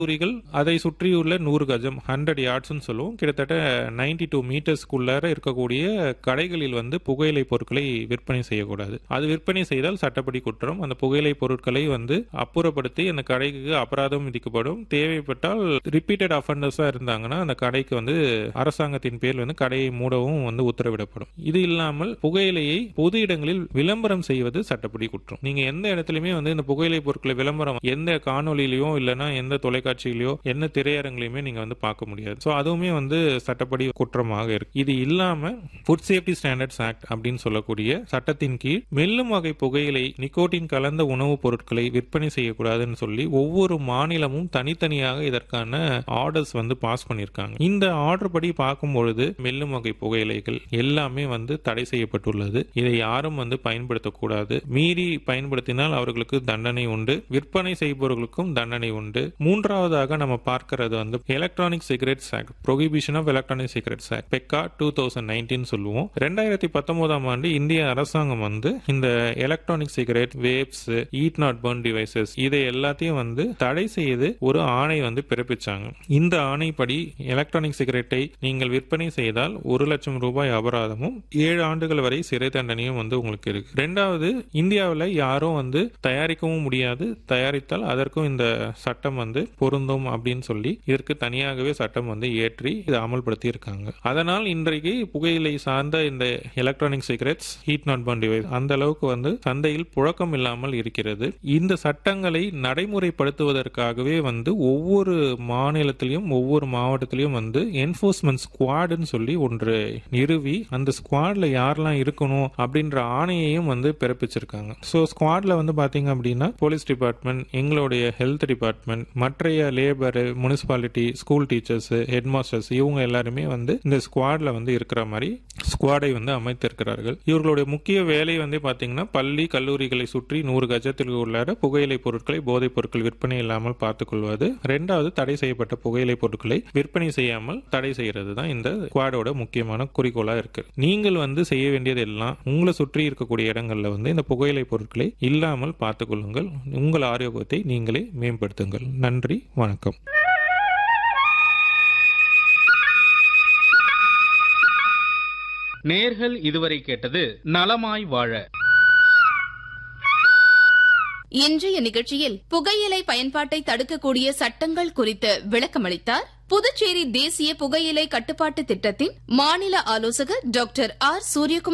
கல்லூரிகள் அதை சுற்றியுள்ள நூறு கஜம் ஹண்ட்ரட் யார்ட்ஸ்னு சொல்லுவோம் கிட்டத்தட்ட நைன்டி டூ மீட்டர்ஸ்க்குள்ளார இருக்கக்கூடிய கடைகளில் வந்து புகையிலை பொருட்களை விற்பனை செய்யக்கூடாது அது விற்பனை செய்தால் சட்டப்படி குற்றம் அந்த புகையிலை பொருட்களை வந்து அப்புறப்படுத்தி அந்த கடைக்கு அபராதம் விதிக்கப்படும் தேவைப்பட்டால் ரிப்பீட்டட் அஃபண்டர்ஸா இருந்தாங்கன்னா அந்த கடைக்கு வந்து அரசாங்கத்தின் பேர் வந்து கடையை மூடவும் வந்து உத்தரவிடப்படும் இது இல்லாமல் புகையிலையை பொது இடங்களில் விளம்பரம் செய்வது சட்டப்படி குற்றம் நீங்க எந்த இடத்துலயுமே வந்து இந்த புகையிலை பொருட்களை விளம்பரம் எந்த காணொலியிலயோ இல்லைன்னா எந்த தொலைக்காட்சியிலயோ என்ன திரையரங்குலையுமே நீங்க வந்து பார்க்க முடியாது ஸோ அதுவுமே வந்து சட்டப்படி குற்றமாக இருக்கு இது இல்லாம ஃபுட் சேஃப்டி ஸ்டாண்டர்ட்ஸ் ஆக்ட் அப்படின்னு சொல்லக்கூடிய சட்டத்தின் கீழ் மெல்லும் வகை புகையிலை நிக்கோட்டின் கலந்த உணவுப் பொருட்களை விற்பனை செய்யக்கூடாதுன்னு சொல்லி ஒவ்வொரு மாநிலமும் தனித்தனியாக இதற்கான ஆர்டர்ஸ் வந்து பாஸ் பண்ணியிருக்காங்க இந்த ஆர்டர் படி பார்க்கும் பொழுது மெல்லும் வகை புகையிலைகள் எல்லாமே வந்து தடை செய்யப்பட்டுள்ளது இதை யாரும் வந்து பயன்படுத்தக்கூடாது மீறி பயன்படுத்தினால் அவர்களுக்கு தண்டனை உண்டு விற்பனை செய்பவர்களுக்கும் தண்டனை உண்டு மூன்றாவதாக நம்ம பார்க்கிறது வந்து electronic cigarettes act prohibition of electronic cigarettes act PECA two thousand nineteen சொல்லுவோம் ரெண்டாயிரத்தி பத்தொன்பதாம் ஆண்டு இந்திய அரசாங்கம் வந்து இந்த electronic cigarette vapes heat not burn devices இதை எல்லாத்தையும் வந்து தடை செய்து ஒரு ஆணை வந்து பிறப்பிச்சாங்க இந்த ஆணைப்படி எலக்ட்ரானிக் சிகரெட்டை நீங்கள் விற்பனை செய்தால் ஒரு லட்சம் ரூபாய் அபராதமும் ஏழு ஆண்டுகள் வரை சிறை தண்டனையும் வந்து உங்களுக்கு இருக்கு ரெண்டாவது இந்தியாவில் யாரும் வந்து தயாரிக்கவும் முடியாது தயாரித்தால் அதற்கும் இந்த சட்டம் வந்து பொருந்தும் அப்படின்னு சொல்லி இதற்கு தனியாகவே சட்டம் வந்து ஏற்றி இதை அமல்படுத்தி இருக்காங்க அதனால் இன்றைக்கு புகையிலை சார்ந்த இந்த electronic cigarettes heat not burn device அந்த அளவுக்கு வந்து சந்தையில் புழக்கம் இல்லாமல் இருக்கிறது இந்த சட்டங்களை நடைமுறைப்படுத்துவதற்காகவே வந்து ஒவ்வொரு மாநிலத்திலையும் ஒவ்வொரு மாவட்டத்திலையும் வந்து என்போர்ஸ்மெண்ட் ஸ்குவாடுன்னு சொல்லி ஒன்று நிறுவி அந்த ஸ்குவாட்ல யாரெல்லாம் இருக்கணும் அப்படின்ற ஆணையையும் வந்து பிறப்பிச்சிருக்காங்க ஸோ ஸ்குவாட்ல வந்து பாத்தீங்க அப்படின்னா போலீஸ் டிபார்ட்மெண்ட் எங்களுடைய ஹெல்த் டிபார்ட்மெண்ட் மற்றைய labour municipality school teachers head masters இவங்க எல்லாருமே வந்து இந்த ஸ்குவாட்ல வந்து இருக்கிற மாதிரி ஸ்குவாடை வந்து அமைத்திருக்கிறார்கள் இவர்களுடைய முக்கிய வேலை வந்து பாத்தீங்கன்னா பள்ளி கல்லூரிகளை சுற்றி நூறு கஜத்தில் உள்ளார புகையிலை பொருட்களை போதைப் பொருட்கள் விற்பனை இல்லாமல் பார்த்துக் கொள்வது ரெண்டாவது தடை செய்யப்பட்ட புகையிலை பொருட்களை விற்பனை செய்யாமல் தடை செய்யறது தான் இந்த ஸ்குவாடோட முக்கியமான குறிக்கோளா இருக்கு நீங்கள் வந்து செய்ய வேண்டியது எல்லாம் உங்களை சுற்றி இருக்கக்கூடிய இடங்கள்ல வந்து இந்த புகையிலை பொருட்களை இல்லாமல் பார்த்துக் கொள்ளுங்கள் உங்கள் ஆரோக்கியத்தை நீங்களே மேம்படுத்துங்கள் நன்றி வணக்கம் நேர்கள் இதுவரை கேட்டது நலமாய் வாழ இன்றைய நிகழ்ச்சியில் புகையிலை பயன்பாட்டை தடுக்கக்கூடிய சட்டங்கள் குறித்து விளக்கமளித்தார் புதுச்சேரி தேசிய புகையிலை கட்டுப்பாட்டு திட்டத்தின் மாநில ஆலோசகர் டாக்டர் ஆர் சூரியகுமார்